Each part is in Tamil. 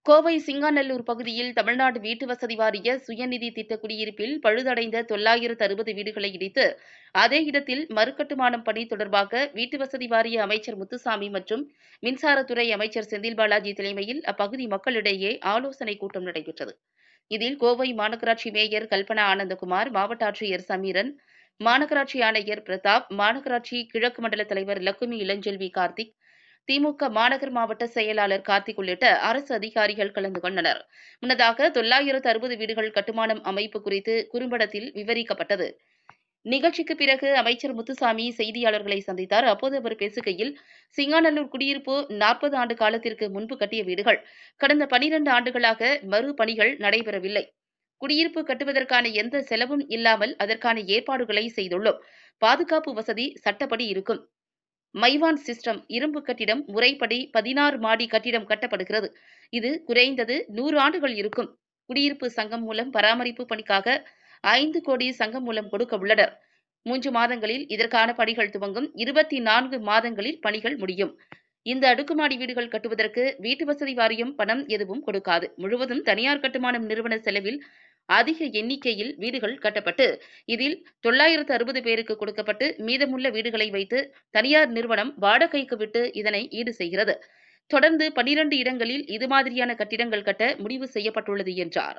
கோவை சிங்காநல்லூர் பகுதியில் தமிழ்நாடு வீட்டு வசதி வாரிய சுயநிதி திட்ட குடியிருப்பில் பழுதடைந்த தொள்ளாயிரத்து அறுபது வீடுகளை இடித்து அதே இடத்தில் மறுகட்டுமானம் பணி தொடர்பாக வீட்டு வசதி வாரிய அமைச்சர் முத்துசாமி மற்றும் மின்சாரத்துறை அமைச்சர் செந்தில் பாலாஜி தலைமையில் அப்பகுதி மக்களிடையே ஆலோசனைக் கூட்டம் நடைபெற்றது இதில் கோவை மாநகராட்சி மேயர் கல்பனா ஆனந்தகுமார் மாவட்ட ஆட்சியர் சமீரன் மாநகராட்சி ஆணையர் பிரதாப் மாநகராட்சி கிழக்கு மண்டல தலைவர் லக்குமி இளஞ்செல்வி கார்த்திக் திமுக மாநகர் மாவட்ட செயலாளர் கார்த்திக் உள்ளிட்ட அரசு அதிகாரிகள் கலந்து கொண்டனர் முன்னதாக தொள்ளாயிரத்து அறுபது வீடுகள் கட்டுமானம் அமைப்பு குறித்து குறும்படத்தில் விவரிக்கப்பட்டது நிகழ்ச்சிக்கு பிறகு அமைச்சர் முத்துசாமி செய்தியாளர்களை சந்தித்தார் அப்போது அவர் பேசுகையில் சிங்காநல்லூர் குடியிருப்பு நாற்பது ஆண்டு காலத்திற்கு முன்பு கட்டிய வீடுகள் கடந்த பனிரண்டு ஆண்டுகளாக மறுபணிகள் நடைபெறவில்லை குடியிருப்பு கட்டுவதற்கான எந்த செலவும் இல்லாமல் அதற்கான ஏற்பாடுகளை செய்துள்ளோம் பாதுகாப்பு வசதி சட்டப்படி இருக்கும் மைவான் சிஸ்டம் இரும்பு கட்டிடம் முறைப்படி பதினாறு மாடி கட்டிடம் கட்டப்படுகிறது இது குறைந்தது நூறு ஆண்டுகள் இருக்கும் குடியிருப்பு சங்கம் மூலம் பராமரிப்பு பணிக்காக ஐந்து கோடி சங்கம் மூலம் கொடுக்க உள்ளனர் மூன்று மாதங்களில் இதற்கான பணிகள் துவங்கும் இருபத்தி நான்கு மாதங்களில் பணிகள் முடியும் இந்த அடுக்குமாடி வீடுகள் கட்டுவதற்கு வீட்டு வசதி வாரியம் பணம் எதுவும் கொடுக்காது முழுவதும் தனியார் கட்டுமானம் நிறுவன செலவில் அதிக எண்ணிக்கையில் வீடுகள் கட்டப்பட்டு இதில் தொள்ளாயிரத்து அறுபது பேருக்கு கொடுக்கப்பட்டு மீதமுள்ள வீடுகளை வைத்து தனியார் நிறுவனம் வாடகைக்கு விட்டு இதனை ஈடு செய்கிறது தொடர்ந்து பனிரண்டு இடங்களில் இது மாதிரியான கட்டிடங்கள் கட்ட முடிவு செய்யப்பட்டுள்ளது என்றார்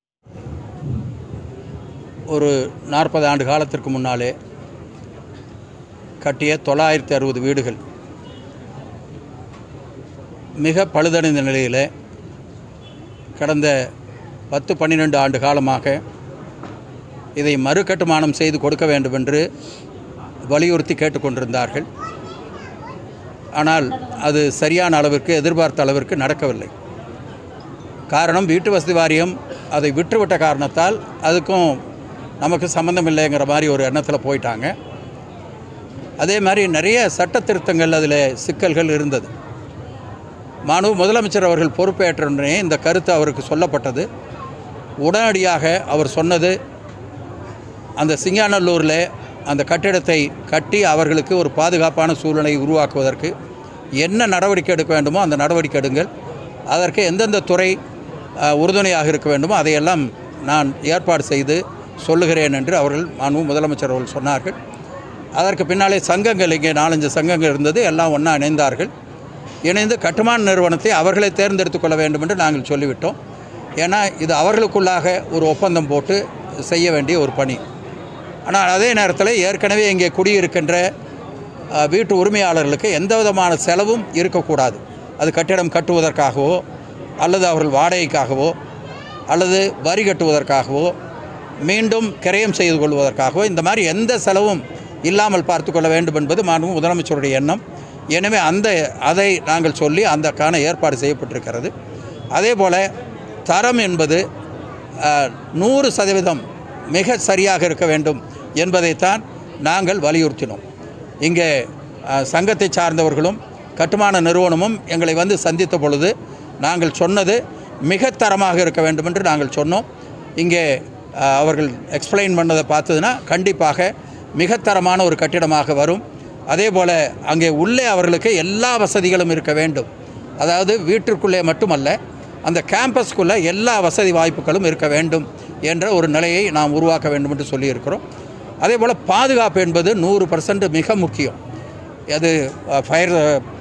ஒரு நாற்பது ஆண்டு காலத்திற்கு முன்னாலே கட்டிய தொள்ளாயிரத்தி அறுபது வீடுகள் மிக பழுதடைந்த நிலையில் கடந்த பத்து பன்னிரெண்டு ஆண்டு காலமாக இதை மறுகட்டுமானம் செய்து கொடுக்க வேண்டும் என்று வலியுறுத்தி கேட்டுக்கொண்டிருந்தார்கள் ஆனால் அது சரியான அளவிற்கு எதிர்பார்த்த அளவிற்கு நடக்கவில்லை காரணம் வீட்டு வசதி வாரியம் அதை விட்டுவிட்ட காரணத்தால் அதுக்கும் நமக்கு சம்மந்தம் இல்லைங்கிற மாதிரி ஒரு எண்ணத்தில் போயிட்டாங்க அதே மாதிரி நிறைய சட்ட திருத்தங்கள் அதில் சிக்கல்கள் இருந்தது மாணவ முதலமைச்சர் அவர்கள் பொறுப்பேற்ற உடனே இந்த கருத்து அவருக்கு சொல்லப்பட்டது உடனடியாக அவர் சொன்னது அந்த சிங்காநல்லூரில் அந்த கட்டிடத்தை கட்டி அவர்களுக்கு ஒரு பாதுகாப்பான சூழ்நிலை உருவாக்குவதற்கு என்ன நடவடிக்கை எடுக்க வேண்டுமோ அந்த நடவடிக்கை எடுங்கள் அதற்கு எந்தெந்த துறை அஹ், உறுதுணையாக இருக்க வேண்டுமோ அதையெல்லாம் நான் ஏற்பாடு செய்து சொல்லுகிறேன் என்று அவர்கள் மாண்பு முதலமைச்சர் அவர்கள் சொன்னார்கள் அதற்கு பின்னாலே சங்கங்கள் இங்கே நாலஞ்சு சங்கங்கள் இருந்தது எல்லாம் ஒன்றா இணைந்தார்கள் இணைந்து கட்டுமான நிறுவனத்தை அவர்களே தேர்ந்தெடுத்துக் கொள்ள வேண்டும் என்று நாங்கள் சொல்லிவிட்டோம் ஏன்னா இது அவர்களுக்குள்ளாக ஒரு ஒப்பந்தம் போட்டு செய்ய வேண்டிய ஒரு பணி ஆனால் அதே நேரத்தில் ஏற்கனவே இங்கே குடியிருக்கின்ற அஹ், வீட்டு உரிமையாளர்களுக்கு எந்த விதமான செலவும் இருக்கக்கூடாது அது கட்டிடம் கட்டுவதற்காகவோ அல்லது அவர்கள் வாடகைக்காகவோ அல்லது வரி கட்டுவதற்காகவோ மீண்டும் கிரயம் செய்து கொள்வதற்காகவோ இந்த மாதிரி எந்த செலவும் இல்லாமல் பார்த்து கொள்ள வேண்டும் என்பது மாண்பு முதலமைச்சருடைய எண்ணம் எனவே அந்த அதை நாங்கள் சொல்லி அந்தக்கான ஏற்பாடு செய்யப்பட்டிருக்கிறது அதே போல் தரம் என்பது அஹ், நூறு சதவீதம் மிக சரியாக இருக்க வேண்டும் என்பதைத்தான் நாங்கள் வலியுறுத்தினோம் இங்கே அஹ், சங்கத்தை சார்ந்தவர்களும் கட்டுமான நிறுவனமும் எங்களை வந்து சந்தித்த பொழுது நாங்கள் சொன்னது மிக தரமாக இருக்க வேண்டும் என்று நாங்கள் சொன்னோம் இங்கே அஹ், அவர்கள் எக்ஸ்பிளைன் பண்ணதை பார்த்ததுன்னா கண்டிப்பாக மிக தரமான ஒரு கட்டிடமாக வரும் அதே போல் அங்கே உள்ளே அவர்களுக்கு எல்லா வசதிகளும் இருக்க வேண்டும் அதாவது வீட்டிற்குள்ளே மட்டுமல்ல அந்த கேம்பஸ்க்குள்ளே எல்லா வசதி வாய்ப்புகளும் இருக்க வேண்டும் என்ற ஒரு நிலையை நாம் உருவாக்க வேண்டும் என்று சொல்லியிருக்கிறோம் அதே போல் பாதுகாப்பு என்பது நூறு பர்சன்ட் மிக முக்கியம் அது ஃபயர்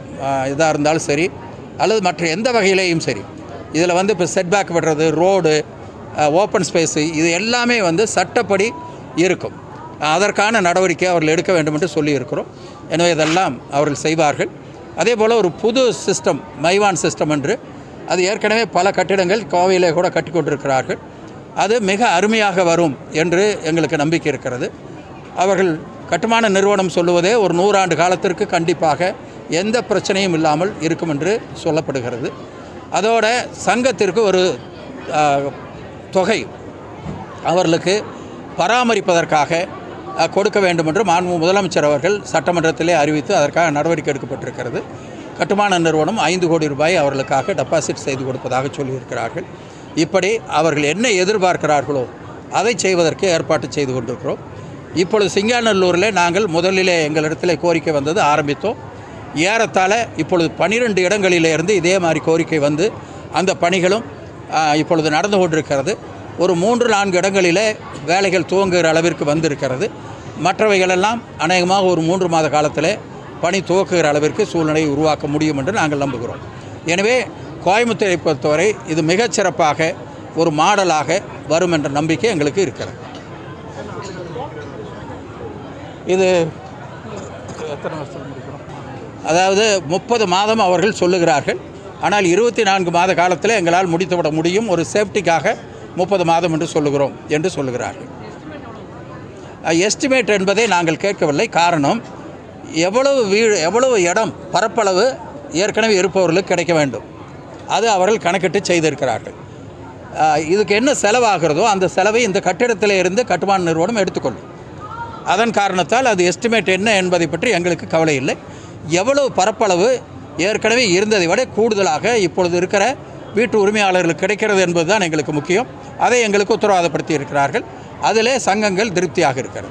இதாக இருந்தாலும் சரி அல்லது மற்ற எந்த வகையிலேயும் சரி இதில் வந்து இப்போ செட்பேக் விடுறது ரோடு ஓப்பன் ஸ்பேஸு இது எல்லாமே வந்து சட்டப்படி இருக்கும் அதற்கான நடவடிக்கை அவர்கள் எடுக்க வேண்டும் என்று சொல்லியிருக்கிறோம் எனவே இதெல்லாம் அவர்கள் செய்வார்கள் அதே போல் ஒரு புது சிஸ்டம் மைவான் சிஸ்டம் என்று அது ஏற்கனவே பல கட்டிடங்கள் கோவையிலே கூட கட்டி கொண்டிருக்கிறார்கள் அது மிக அருமையாக வரும் என்று எங்களுக்கு நம்பிக்கை இருக்கிறது அவர்கள் கட்டுமான நிறுவனம் சொல்லுவதே ஒரு நூறாண்டு காலத்திற்கு கண்டிப்பாக எந்த பிரச்சனையும் இல்லாமல் இருக்கும் என்று சொல்லப்படுகிறது அதோட சங்கத்திற்கு ஒரு ஆ, தொகை அவர்களுக்கு பராமரிப்பதற்காக அ, கொடுக்க வேண்டும் என்று மாண்பு முதலமைச்சர் அவர்கள் சட்டமன்றத்திலே அறிவித்து அதற்காக நடவடிக்கை எடுக்கப்பட்டிருக்கிறது கட்டுமான நிறுவனம் ஐந்து கோடி ரூபாய் அவர்களுக்காக டெபாசிட் செய்து கொடுப்பதாக சொல்லியிருக்கிறார்கள் இப்படி அவர்கள் என்ன எதிர்பார்க்கிறார்களோ அதை செய்வதற்கு ஏற்பாட்டு செய்து கொண்டிருக்கிறோம் இப்பொழுது சிங்காநல்லூரில் நாங்கள் முதலிலே எங்களிடத்தில் கோரிக்கை வந்தது ஆரம்பித்தோம் ஏறத்தாழ இப்பொழுது பனிரெண்டு இடங்களிலிருந்து இதே மாதிரி கோரிக்கை வந்து அந்த பணிகளும் ஆ, இப்பொழுது நடந்து கொண்டிருக்கிறது ஒரு மூன்று நான்கு இடங்களிலே வேலைகள் துவங்குகிற அளவிற்கு வந்திருக்கிறது மற்றவைகளெல்லாம் அநேகமாக ஒரு மூன்று மாத காலத்தில் பணி துவக்குகிற அளவிற்கு சூழ்நிலையை உருவாக்க முடியும் என்று நாங்கள் நம்புகிறோம் எனவே கோயம்புத்தூரை பொறுத்தவரை இது மிகச் சிறப்பாக ஒரு மாடலாக வரும் என்ற நம்பிக்கை எங்களுக்கு இருக்கிறது இது எத்தனை வருஷம் முடிக்கிறோம் அதாவது முப்பது மாதம் அவர்கள் சொல்லுகிறார்கள் ஆனால் இருபத்தி நான்கு மாத காலத்தில் எங்களால் முடித்துவிட முடியும் ஒரு சேஃப்டிக்காக முப்பது மாதம் என்று சொல்லுகிறோம் என்று சொல்லுகிறார்கள் எஸ்டிமேட் என்பதை நாங்கள் கேட்கவில்லை காரணம் எவ்வளவு வீடு எவ்வளவு இடம் பரப்பளவு ஏற்கனவே இருப்பவர்களுக்கு கிடைக்க வேண்டும் அது அவர்கள் கணக்கிட்டு செய்திருக்கிறார்கள் அஹ், இதுக்கு என்ன செலவாகிறதோ அந்த செலவை இந்த கட்டிடத்தில் இருந்து கட்டுமான நிறுவனம் எடுத்துக்கொள்ளும் அதன் காரணத்தால் அது எஸ்டிமேட் என்ன என்பதை பற்றி எங்களுக்கு கவலை இல்லை எவ்வளவு பரப்பளவு ஏற்கனவே இருந்ததை விட கூடுதலாக இப்பொழுது இருக்கிற வீட்டு உரிமையாளர்களுக்கு கிடைக்கிறது என்பதுதான் எங்களுக்கு முக்கியம் அதை எங்களுக்கு உத்தரவாதப்படுத்தி இருக்கிறார்கள் அதிலே சங்கங்கள் திருப்தியாக இருக்கிறது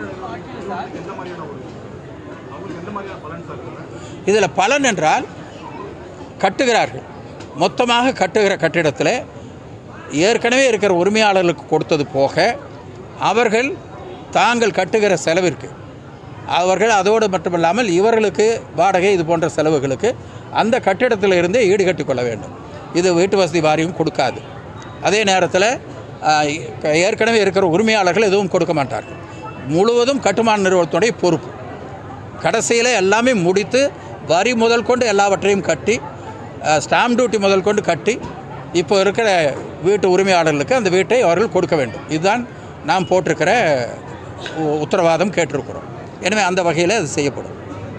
இதில் பலன் என்றால் கட்டுகிறார்கள் மொத்தமாக கட்டுகிற கட்டிடத்தில் ஏற்கனவே இருக்கிற உரிமையாளர்களுக்கு கொடுத்தது போக அவர்கள் தாங்கள் கட்டுகிற செலவிற்கு அவர்கள் அதோடு மட்டுமில்லாமல் இவர்களுக்கு வாடகை இது போன்ற செலவுகளுக்கு அந்த கட்டிடத்தில் இருந்தே ஈடுகட்டி கொள்ள வேண்டும் இது வீட்டு வசதி வாரியம் கொடுக்காது அதே நேரத்தில் ஆஹ், ஏற்கனவே இருக்கிற உரிமையாளர்கள் எதுவும் கொடுக்க மாட்டார்கள் முழுவதும் கட்டுமான நிறுவனத்துடைய பொறுப்பு கடைசியில் எல்லாமே முடித்து வரி முதல் கொண்டு எல்லாவற்றையும் கட்டி ஸ்டாம்ப் டியூட்டி முதல் கொண்டு கட்டி இப்போ இருக்கிற வீட்டு உரிமையாளர்களுக்கு அந்த வீட்டை அவர்கள் கொடுக்க வேண்டும் இதுதான் நாம் போட்டிருக்கிற உ- உத்தரவாதம் கேட்டிருக்கிறோம் எனவே அந்த வகையில் அது செய்யப்படும்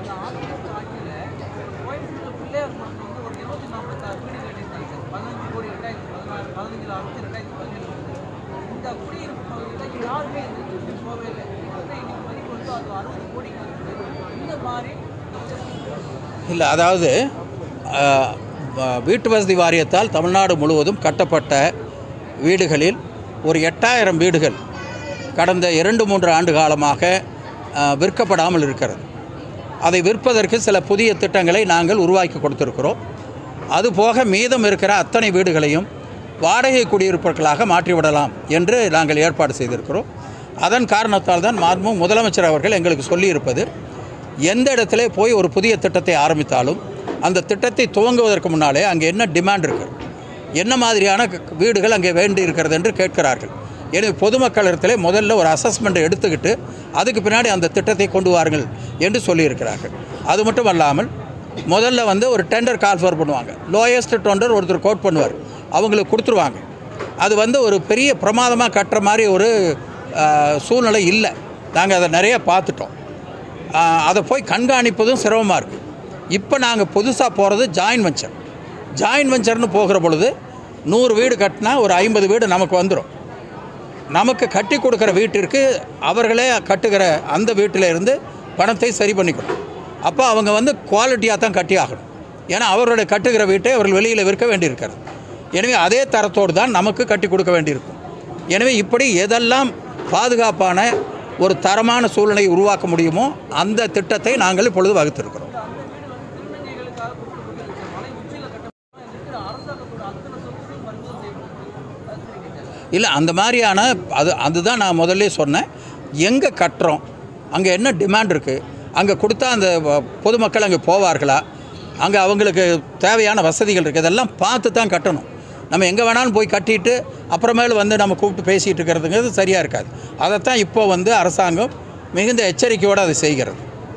இல்லை அதாவது அஹ், வ- வீட்டு வசதி வாரியத்தால் தமிழ்நாடு முழுவதும் கட்டப்பட்ட வீடுகளில் ஒரு எட்டாயிரம் வீடுகள் கடந்த இரண்டு மூன்று ஆண்டு காலமாக அஹ், விற்கப்படாமல் இருக்கிறது அதை விற்பதற்கு சில புதிய திட்டங்களை நாங்கள் உருவாக்கி கொடுத்திருக்கிறோம் அதுபோக மீதம் இருக்கிற அத்தனை வீடுகளையும் வாடகை குடியிருப்புகளாக மாற்றிவிடலாம் என்று நாங்கள் ஏற்பாடு செய்திருக்கிறோம் அதன் காரணத்தால் தான் மாண்பு முதலமைச்சர் அவர்கள் எங்களுக்கு சொல்லியிருப்பது எந்த இடத்துல போய் ஒரு புதிய திட்டத்தை ஆரம்பித்தாலும் அந்த திட்டத்தை துவங்குவதற்கு முன்னாலே அங்கே என்ன டிமாண்ட் இருக்குது என்ன மாதிரியான க- வீடுகள் அங்கே வேண்டி இருக்கிறது என்று கேட்கிறார்கள் எனவே பொதுமக்களிடத்திலே முதல்ல ஒரு அசஸ்மெண்ட்டை எடுத்துக்கிட்டு அதுக்கு பின்னாடி அந்த திட்டத்தை கொண்டு வாருங்கள் என்று சொல்லியிருக்கிறார்கள் அது மட்டும் அல்லாமல் முதல்ல வந்து ஒரு டெண்டர் கால் ஃபர் பண்ணுவாங்க லோயஸ்ட் டெண்டர் ஒருத்தர் கோட் பண்ணுவார் அவங்களுக்கு கொடுத்துருவாங்க அது வந்து ஒரு பெரிய பிரமாதமாக கட்டுற மாதிரி ஒரு ஆஹ், சூழ்நிலை இல்லை நாங்கள் அதை நிறைய பார்த்துட்டோம் ஆஹ், அதை போய் கண்காணிப்பதும் சிரமமாக இருக்குது இப்போ நாங்கள் புதுசாக போகிறது ஜாயின் வெஞ்சர் ஜாயின் வெஞ்சர்னு போகிற பொழுது நூறு வீடு கட்டினா ஒரு ஐம்பது வீடு நமக்கு வந்துடும் நமக்கு கட்டி கொடுக்குற வீட்டிற்கு அவர்களே கட்டுகிற அந்த வீட்டில் இருந்து பணத்தை சரி பண்ணிக்கணும் அப்போ அவங்க வந்து குவாலிட்டியாக தான் கட்டி ஆகணும் ஏன்னா அவர்களுடைய கட்டுகிற வீட்டை அவர்கள் வெளியில் விற்க வேண்டியிருக்கிறது எனவே அதே தரத்தோடு தான் நமக்கு கட்டி கொடுக்க வேண்டியிருக்கும் எனவே இப்படி எதெல்லாம் பாதுகாப்பான ஒரு தரமான சூழ்நிலையை உருவாக்க முடியுமோ அந்த திட்டத்தை நாங்கள் இப்பொழுது வகுத்திருக்கிறோம் இல்லை அந்த மாதிரியான அது அதுதான் நான் முதல்ல சொன்னேன் எங்கே கட்டுறோம் அங்கே என்ன டிமாண்ட் இருக்குது அங்கே கொடுத்தா அந்த வ- பொதுமக்கள் அங்கே போவார்களா அங்கே அவங்களுக்கு தேவையான வசதிகள் இருக்குது இதெல்லாம் பார்த்து தான் கட்டணும் நம்ம எங்கே வேணாலும் போய் கட்டிட்டு அப்புறமேல் வந்து நம்ம கூப்பிட்டு பேசிகிட்டு இருக்கிறதுங்கிறது சரியாக இருக்காது அதைத்தான் இப்போ வந்து அரசாங்கம் மிகுந்த எச்சரிக்கையோடு அதை செய்கிறது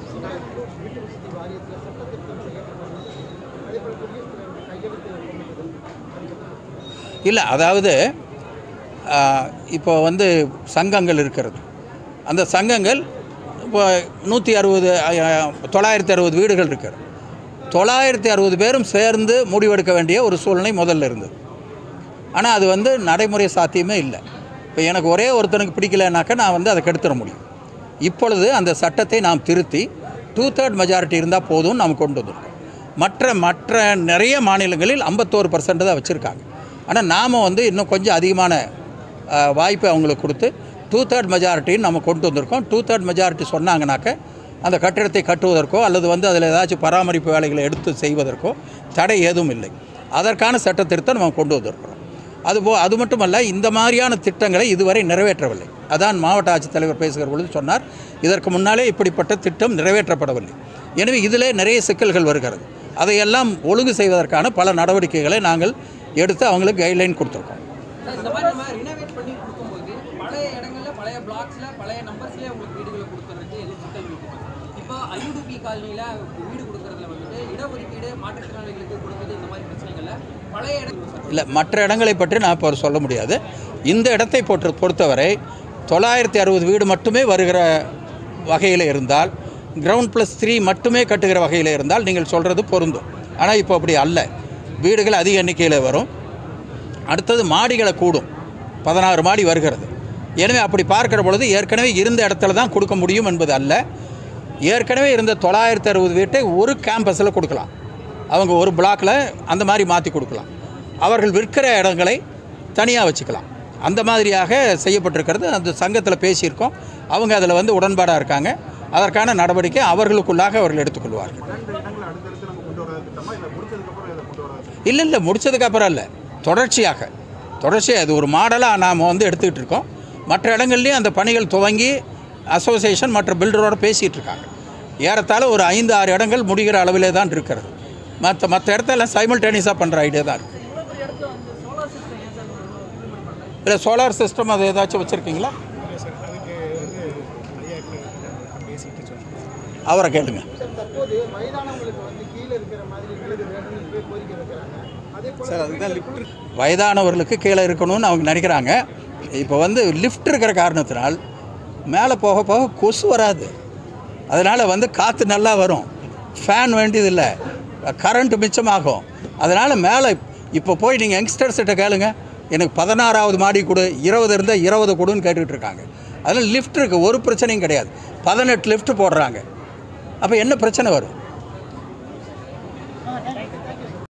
இல்லை அதாவது ஆஹ், இப்போ வந்து சங்கங்கள் இருக்கிறது அந்த சங்கங்கள் இப்போ நூற்றி அறுபது தொள்ளாயிரத்தி அறுபது வீடுகள் இருக்கிறது தொள்ளாயிரத்தி அறுபது பேரும் சேர்ந்து முடிவெடுக்க வேண்டிய ஒரு சூழ்நிலை முதல்ல இருந்தது ஆனால் அது வந்து நடைமுறை சாத்தியமே இல்லை இப்போ எனக்கு ஒரே ஒருத்தனுக்கு பிடிக்கலனாக்கா நான் வந்து அதை கெடுத்துட முடியும் இப்பொழுது அந்த சட்டத்தை நாம் திருத்தி டூ தேர்ட் மெஜாரிட்டி இருந்தால் போதும்னு நாம் கொண்டு வந்திருக்கோம் மற்ற மற்ற நிறைய மாநிலங்களில் ஐம்பத்தோரு பர்சன்ட் தான் வச்சுருக்காங்க ஆனால் நாம் வந்து இன்னும் கொஞ்சம் அதிகமான அஹ், வாய்ப்பை அவங்களுக்கு கொடுத்து டூ தேர்ட் மெஜாரிட்டின்னு நம்ம கொண்டு வந்திருக்கோம் டூ தேர்ட் மெஜாரிட்டி சொன்னாங்கனாக்க அந்த கட்டிடத்தை கட்டுவதற்கோ அல்லது வந்து அதில் ஏதாச்சும் பராமரிப்பு வேலைகளை எடுத்து செய்வதற்கோ தடை ஏதும் இல்லை அதற்கான சட்ட திருத்தம் நம்ம கொண்டு வந்திருக்கிறோம் அதுபோ அது மட்டுமல்ல இந்த மாதிரியான திட்டங்களை இதுவரை நிறைவேற்றவில்லை அதான் மாவட்ட ஆட்சித்தலைவர் பேசுகிற பொழுது சொன்னார் இதற்கு முன்னாலே இப்படிப்பட்ட திட்டம் நிறைவேற்றப்படவில்லை எனவே இதிலே நிறைய சிக்கல்கள் வருகிறது அதையெல்லாம் ஒழுங்கு செய்வதற்கான பல நடவடிக்கைகளை நாங்கள் எடுத்து அவங்களுக்கு கைட்லைன் கொடுத்துருக்கோம் சார், இந்த மாதிரி நம்ம ரினோவேட் பண்ணி கொடுக்கும்போது பழைய இடங்கள்ல பழைய பிளாக்ஸ்ல பழைய நம்பர்ஸ்லயே உங்களுக்கு வீடுகளை கொடுக்கறதுக்கு எதுவும் சிக்கல் இருக்கு இப்போ ஐயுடிபி காலனில வீடு கொடுக்கறதுல வந்துட்டு இடஒதுக்கீடு மாற்றுத்திறனாளிகளுக்கு கொடுக்குறது இந்த மாதிரி பிரச்சனைகள்ல பழைய இடங்கள் இல்லை மற்ற இடங்களை பற்றி நான் இப்போ சொல்ல முடியாது இந்த இடத்தை பொறுத்த பொறுத்தவரை தொள்ளாயிரத்தி அறுபது வீடு மட்டுமே வருகிற வகையில் இருந்தால் கிரவுண்ட் ப்ளஸ் த்ரீ மட்டுமே கட்டுகிற வகையில் இருந்தால் நீங்கள் சொல்கிறது பொருந்தும் ஆனால் இப்போ அப்படி அல்ல வீடுகள் அதிக எண்ணிக்கையில் வரும் அடுத்தது மாடிகளை கூடும் பதினாறு மாடி வருகிறது எனவே அப்படி பார்க்கிற பொழுது ஏற்கனவே இருந்த இடத்துல தான் கொடுக்க முடியும் என்பது அல்ல ஏற்கனவே இருந்த தொள்ளாயிரத்தி அறுபது வீட்டை ஒரு கேம்பஸில் கொடுக்கலாம் அவங்க ஒரு பிளாக்கில் அந்த மாதிரி மாற்றி கொடுக்கலாம் அவர்கள் விற்கிற இடங்களை தனியாக வச்சுக்கலாம் அந்த மாதிரியாக செய்யப்பட்டிருக்கிறது அந்த சங்கத்தில் பேசியிருக்கோம் அவங்க அதில் வந்து உடன்பாடாக இருக்காங்க அதற்கான நடவடிக்கை அவர்களுக்குள்ளாக அவர்கள் எடுத்துக்கொள்வார்கள் பன்னெண்டு இடங்களை அடுத்தடுத்து நம்ம கொண்டு வர திட்டமா இல்லை முடிச்சதுக்கப்புறம் இதை கொண்டு வர இல்லை இல்லை முடிச்சதுக்கப்புறம் இல்லை தொடர்ச்சியாக தொடர்ச்சியாக இது ஒரு மாடலாக நாம் வந்து எடுத்துக்கிட்டு இருக்கோம் மற்ற இடங்கள்லையும் அந்த பணிகள் துவங்கி அசோசியேஷன் மற்ற பில்டரோட பேசிகிட்டு இருக்காங்க ஏறத்தாழ ஒரு ஐந்து ஆறு இடங்கள் முடிகிற அளவிலே தான் இருக்கிறது மற்ற மற்ற இடத்தெல்லாம் சைமல்டேனியஸாக பண்ணுற ஐடியா தான் இருக்குது இல்லை சோலார் சிஸ்டம் அது ஏதாச்சும் வச்சுருக்கீங்களா அவரை கேளுங்க தற்போது வயதானவங்களுக்கு வந்து கீழே இருக்கிற மாதிரி வீடு வேணும்னு போய் கோரிக்கை வைக்கிறாங்க அதே போல சார் அதுதான் லிஃப்ட் வயதானவர்களுக்கு கீழே இருக்கணும்னு அவங்க நினைக்கிறாங்க இப்போ வந்து லிஃப்ட் இருக்கிற காரணத்தினால் மேலே போக போக கொசு வராது அதனால் வந்து காற்று நல்லா வரும் ஃபேன் வேண்டியதில்லை கரண்ட் மிச்சமாகும் அதனால் மேலே இப்போ போய் நீங்கள் யங்ஸ்டர்ஸ்கிட்ட கேளுங்க எனக்கு பதினாறாவது மாடி கொடு இருபது இருந்தால் இருபது கொடுன்னு கேட்டுக்கிட்டு இருக்காங்க அதில் லிஃப்ட் இருக்குது ஒரு பிரச்சனையும் கிடையாது பதினெட்டு லிஃப்ட் போடுறாங்க அப்போ என்ன பிரச்சனை வரும்